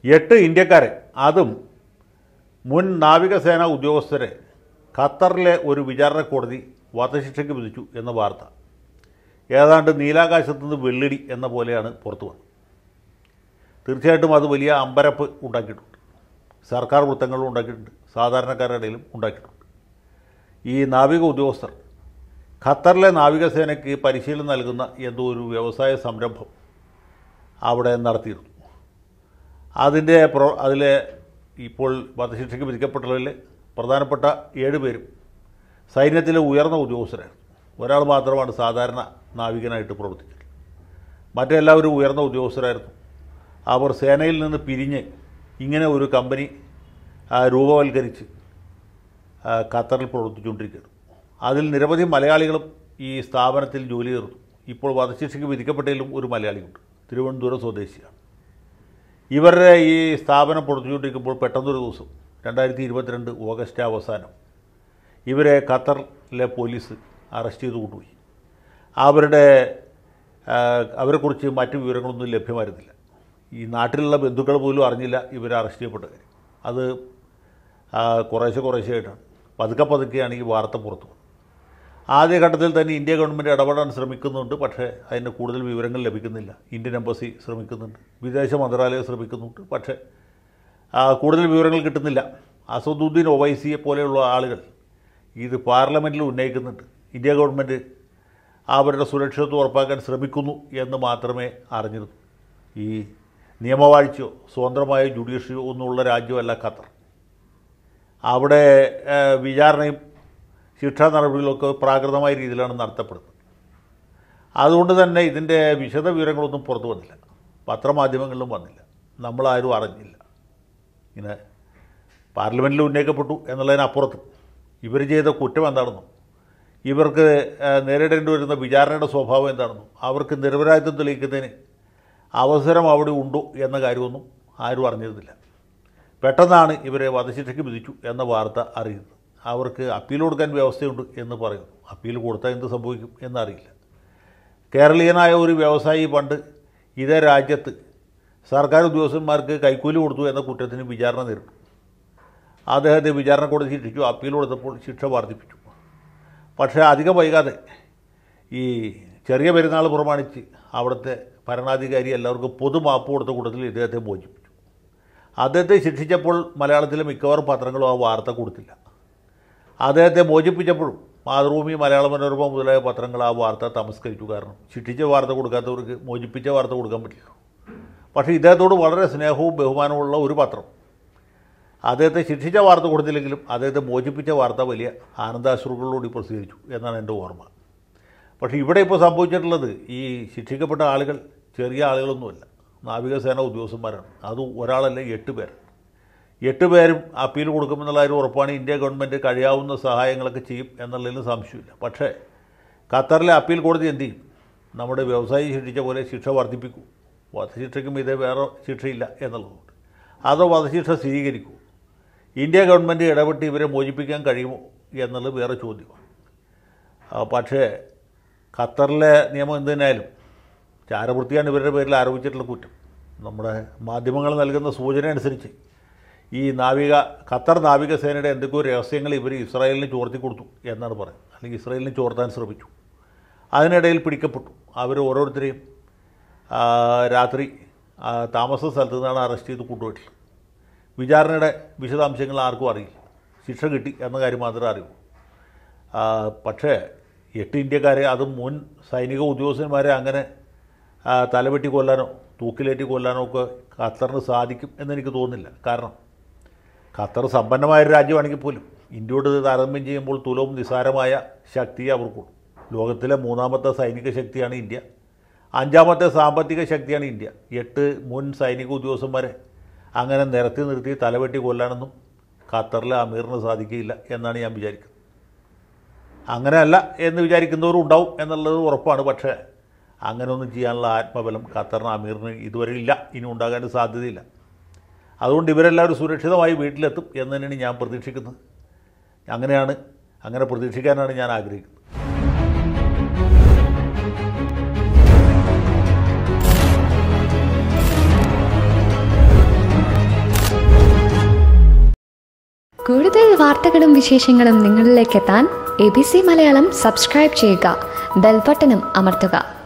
എട്ട് ഇന്ത്യക്കാരെ അതും മുൻ നാവികസേന ഉദ്യോഗസ്ഥരെ ഖത്തറിലെ ഒരു വിചാരണ കോടതി വധശിക്ഷയ്ക്ക് വിധിച്ചു എന്ന വാർത്ത ഏതാണ്ട് നീലാകാശത്തു നിന്ന് വെള്ളിടി എന്ന പോലെയാണ് പുറത്തു വന്നത് തീർച്ചയായിട്ടും അത് വലിയ അമ്പരപ്പ് ഉണ്ടാക്കിയിട്ടുണ്ട് സർക്കാർ വൃത്തങ്ങളിലും ഉണ്ടാക്കിയിട്ടുണ്ട് സാധാരണക്കാരുടെ ഇടയിലും ഉണ്ടാക്കിയിട്ടുണ്ട് ഈ നാവിക ഉദ്യോഗസ്ഥർ ഖത്തറിലെ നാവികസേനയ്ക്ക് പരിശീലനം നൽകുന്ന എന്തോ ഒരു വ്യവസായ സംരംഭം അവിടെ നടത്തിയിരുന്നു അതിൻ്റെ പ്രോ അതിലെ ഇപ്പോൾ വധശിക്ഷയ്ക്ക് വിധിക്കപ്പെട്ടതിൽ പ്രധാനപ്പെട്ട ഏഴ് പേരും സൈന്യത്തിലെ ഉയർന്ന ഉദ്യോഗസ്ഥരായിരുന്നു ഒരാൾ മാത്രമാണ് സാധാരണ നാവികനായിട്ട് പ്രവർത്തിച്ചത് മറ്റെല്ലാവരും ഉയർന്ന ഉദ്യോഗസ്ഥരായിരുന്നു അവർ സേനയിൽ നിന്ന് പിരിഞ്ഞ് ഇങ്ങനെ ഒരു കമ്പനി ആ, രൂപവൽക്കരിച്ച് ആ, ഖത്തറിൽ പ്രവർത്തിച്ചുകൊണ്ടിരിക്കുകയാണ് അതിൽ നിരവധി മലയാളികളും ഈ സ്ഥാപനത്തിൽ ജോലി തീർന്നു ഇപ്പോൾ വധശിക്ഷയ്ക്ക് വിധിക്കപ്പെട്ടതിലും ഒരു മലയാളിയുണ്ട് തിരുവനന്തപുരം സ്വദേശിയാണ് ഇവരുടെ ഈ സ്ഥാപനം പ്രവർത്തിച്ചുകൊണ്ടിരിക്കുമ്പോൾ പെട്ടെന്നൊരു ദിവസം രണ്ടായിരത്തി ഇരുപത്തിരണ്ട് ഓഗസ്റ്റ് അവസാനം ഇവരെ ഖത്തറിലെ പോലീസ് അറസ്റ്റ് ചെയ്ത് കൊണ്ടുപോയി അവരുടെ ആ, അവരെക്കുറിച്ച് മറ്റ് വിവരങ്ങളൊന്നും ലഭ്യമായിരുന്നില്ല ഈ നാട്ടിലുള്ള ബന്ധുക്കൾ പോലും അറിഞ്ഞില്ല ഇവരെ അറസ്റ്റ് ചെയ്യപ്പെട്ട കാര്യം അത് ആ, കുറേശ്ശെ കുറേശ്ശെ ആയിട്ടാണ് പതുക്കെ പതുക്കെയാണ് ഈ വാർത്ത പുറത്തു വന്നത് ആദ്യഘട്ടത്തിൽ തന്നെ ഇന്ത്യ ഗവൺമെൻറ് ഇടപെടാൻ ശ്രമിക്കുന്നുണ്ട് പക്ഷേ അതിന് കൂടുതൽ വിവരങ്ങൾ ലഭിക്കുന്നില്ല ഇന്ത്യൻ എംബസി ശ്രമിക്കുന്നുണ്ട് വിദേശ മന്ത്രാലയം ശ്രമിക്കുന്നുണ്ട് പക്ഷേ ആ, കൂടുതൽ വിവരങ്ങൾ കിട്ടുന്നില്ല അസദുദ്ദീൻ ഒവൈസിയെ പോലെയുള്ള ആളുകൾ ഇത് പാർലമെൻറ്റിൽ ഉന്നയിക്കുന്നുണ്ട് ഇന്ത്യ ഗവൺമെൻറ് അവരുടെ സുരക്ഷിതത്വം ഉറപ്പാക്കാൻ ശ്രമിക്കുന്നു എന്ന് മാത്രമേ അറിഞ്ഞിരുന്നു ഈ നിയമവാഴ്ചയോ സ്വതന്ത്രമായ ജുഡീഷ്യയോ ഒന്നുമുള്ള രാജ്യമല്ല ഖത്തർ അവിടെ ആ, വിചാരണയും ശിക്ഷാ നടപടികളൊക്കെ പ്രാകൃതമായ രീതിയിലാണ് നടത്തപ്പെടുന്നത് അതുകൊണ്ട് തന്നെ ഇതിൻ്റെ വിശദ വിവരങ്ങളൊന്നും പുറത്തു വന്നില്ല പത്രമാധ്യമങ്ങളിലും വന്നില്ല നമ്മളാരും അറിഞ്ഞില്ല ഇങ്ങനെ പാർലമെൻറ്റിൽ ഉന്നയിക്കപ്പെട്ടു എന്നുള്ളതിനപ്പുറത്ത് ഇവർ ചെയ്ത കുറ്റം എന്താണെന്നും ഇവർക്ക് ആ, നേരിടേണ്ടി വരുന്ന വിചാരണയുടെ സ്വഭാവം എന്താണെന്നും അവർക്ക് നിരപരാധിത്വം തെളിയിക്കുന്നതിന് അവസരം അവിടെ ഉണ്ടോ എന്ന കാര്യമൊന്നും ആരും അറിഞ്ഞിരുന്നില്ല പെട്ടെന്നാണ് ഇവരെ വധശിക്ഷയ്ക്ക് വിധിച്ചു എന്ന വാർത്ത അറിയുന്നത് അവർക്ക് അപ്പീൽ കൊടുക്കാൻ വ്യവസ്ഥയുണ്ട് എന്ന് പറയുന്നു അപ്പീൽ കൊടുത്താൽ എന്ത് സംഭവിക്കും എന്നറിയില്ല കേരളീയനായ ഒരു വ്യവസായി പണ്ട് ഇതേ രാജ്യത്ത് സർക്കാർ ഉദ്യോഗസ്ഥന്മാർക്ക് കൈക്കൂലി കൊടുത്തു എന്ന കുറ്റത്തിന് വിചാരണ നേരിട്ടു അദ്ദേഹത്തെ വിചാരണ കോടതി ശിക്ഷിച്ചു അപ്പീൽ കൊടുത്തപ്പോൾ ശിക്ഷ വർദ്ധിപ്പിച്ചു പക്ഷേ അധികം വൈകാതെ ഈ ചെറിയ പെരുന്നാൾ പ്രമാണിച്ച് അവിടുത്തെ ഭരണാധികാരി എല്ലാവർക്കും പൊതുമാപ്പ് കൊടുത്ത കൂട്ടത്തിൽ ഇദ്ദേഹത്തെ മോചിപ്പിച്ചു അദ്ദേഹത്തെ ശിക്ഷിച്ചപ്പോൾ മലയാളത്തിലെ മിക്കവാറും പത്രങ്ങളും ആ വാർത്ത കൊടുത്തില്ല അദ്ദേഹത്തെ മോചിപ്പിച്ചപ്പോഴും മാതൃഭൂമി മലയാള മനോരമ മുതലായ പത്രങ്ങൾ ആ വാർത്ത തമസ്കരിച്ചു കാരണം ശിക്ഷിച്ച വാർത്ത കൊടുക്കാത്തവർക്ക് മോചിപ്പിച്ച വാർത്ത കൊടുക്കാൻ പറ്റില്ല പക്ഷേ ഇദ്ദേഹത്തോട് വളരെ സ്നേഹവും ബഹുമാനവുമുള്ള ഒരു പത്രം അദ്ദേഹത്തെ ശിക്ഷിച്ച വാർത്ത കൊടുത്തില്ലെങ്കിലും അദ്ദേഹത്തെ മോചിപ്പിച്ച വാർത്ത വലിയ ആനന്ദാശ്രുകളോട് പ്രസിദ്ധീകരിച്ചു എന്നാണ് എൻ്റെ ഓർമ്മ പക്ഷേ ഇവിടെ ഇപ്പോൾ സംഭവിച്ചിട്ടുള്ളത് ഈ ശിക്ഷിക്കപ്പെട്ട ആളുകൾ ചെറിയ ആളുകളൊന്നുമല്ല നാവികസേന ഉദ്യോഗസ്ഥന്മാരാണ് അത് ഒരാളല്ല എട്ട് പേർ എട്ട് പേരും അപ്പീൽ കൊടുക്കുമെന്നുള്ള കാര്യം ഉറപ്പാണ് ഇന്ത്യ ഗവൺമെൻറ് കഴിയാവുന്ന സഹായങ്ങളൊക്കെ ചെയ്യും എന്നുള്ളതിൽ സംശയമില്ല പക്ഷേ ഖത്തറിലെ അപ്പീൽ കോടതി എന്ത് ചെയ്യും നമ്മുടെ വ്യവസായി ശിക്ഷിച്ച പോലെ ശിക്ഷ വർദ്ധിപ്പിക്കൂ വധശിക്ഷയ്ക്കും ഇതേ വേറെ ശിക്ഷയില്ല എന്നുള്ളതുകൊണ്ട് അതോ വധശിക്ഷ സ്വീകരിക്കൂ ഇന്ത്യ ഗവൺമെൻറ് ഇടപെട്ട് ഇവരെ മോചിപ്പിക്കാൻ കഴിയുമോ എന്നുള്ളത് വേറെ ചോദ്യമാണ് ആ, പക്ഷേ ഖത്തറിലെ നിയമം എന്ത് തന്നെയായാലും ചാരവൃത്തിയാണ് ഇവരുടെ പേരിൽ ആരോപിച്ചിട്ടുള്ള കുറ്റം നമ്മുടെ മാധ്യമങ്ങൾ നൽകുന്ന സൂചന അനുസരിച്ച് ഈ നാവിക ഖത്തർ നാവികസേനയുടെ എന്തൊക്കെയോ രഹസ്യങ്ങൾ ഇവർ ഇസ്രായേലിന് ചോർത്തി കൊടുത്തു എന്നാണ് പറയുന്നത് അല്ലെങ്കിൽ ഇസ്രായേലിന് ചോർത്താൻ ശ്രമിച്ചു അതിനിടയിൽ പിടിക്കപ്പെട്ടു അവർ ഓരോരുത്തരെയും ആ, രാത്രി ആ, താമസ സ്ഥലത്ത് നിന്നാണ് അറസ്റ്റ് ചെയ്ത് കൊണ്ടുപോയിട്ടുള്ളത് വിചാരണയുടെ വിശദാംശങ്ങൾ ആർക്കും അറിയില്ല ശിക്ഷ കിട്ടി എന്ന കാര്യം മാത്രമേ അറിയൂ ആ, പക്ഷേ എട്ട് ഇന്ത്യക്കാരെ അതും മുൻ സൈനിക ഉദ്യോഗസ്ഥന്മാരെ അങ്ങനെ ആ, തലവെട്ടി കൊല്ലാനോ തൂക്കിലേറ്റി കൊല്ലാനോ ഒക്കെ ഖത്തറിന് സാധിക്കും എന്നെനിക്ക് തോന്നുന്നില്ല കാരണം ഖത്തർ സമ്പന്നമായ ഒരു രാജ്യമാണെങ്കിൽ പോലും ഇന്ത്യയോട് താരതമ്യം ചെയ്യുമ്പോൾ തുലവും നിസ്സാരമായ ശക്തി അവർക്കുള്ളൂ ലോകത്തിലെ മൂന്നാമത്തെ സൈനിക ശക്തിയാണ് ഇന്ത്യ അഞ്ചാമത്തെ സാമ്പത്തിക ശക്തിയാണ് ഇന്ത്യ എട്ട് മുൻ സൈനിക ഉദ്യോഗസ്ഥന്മാരെ അങ്ങനെ നിരത്തി നിർത്തി തലവെട്ടി കൊല്ലാനൊന്നും ഖത്തറിലെ അമീറിന് സാധിക്കുകയില്ല എന്നാണ് ഞാൻ വിചാരിക്കുന്നത് അങ്ങനെയല്ല എന്ന് വിചാരിക്കുന്നവരും ഉണ്ടാവും എന്നുള്ളത് ഉറപ്പാണ് പക്ഷേ അങ്ങനെയൊന്നും ചെയ്യാനുള്ള ആത്മബലം ഖത്തറിന് അമീറിന് ഇതുവരെ ഇല്ല ഇനി ഉണ്ടാകാൻ സാധ്യതയില്ല അതുകൊണ്ട് ഇവരെല്ലാവരും സുരക്ഷിതമായി വീട്ടിലെത്തും എന്ന് തന്നെയാണ് ഞാൻ പ്രതീക്ഷിക്കുന്നത് അങ്ങനെയാണ് അങ്ങനെ പ്രതീക്ഷിക്കാനാണ് ഞാൻ ആഗ്രഹിക്കുന്നത് കൂടുതൽ വാർത്തകളും വിശേഷങ്ങളും നിങ്ങളിലേക്ക് എത്താൻ A B C Malayalam subscribe ചെയ്യുക ബെൽബട്ടനും അമർത്തുക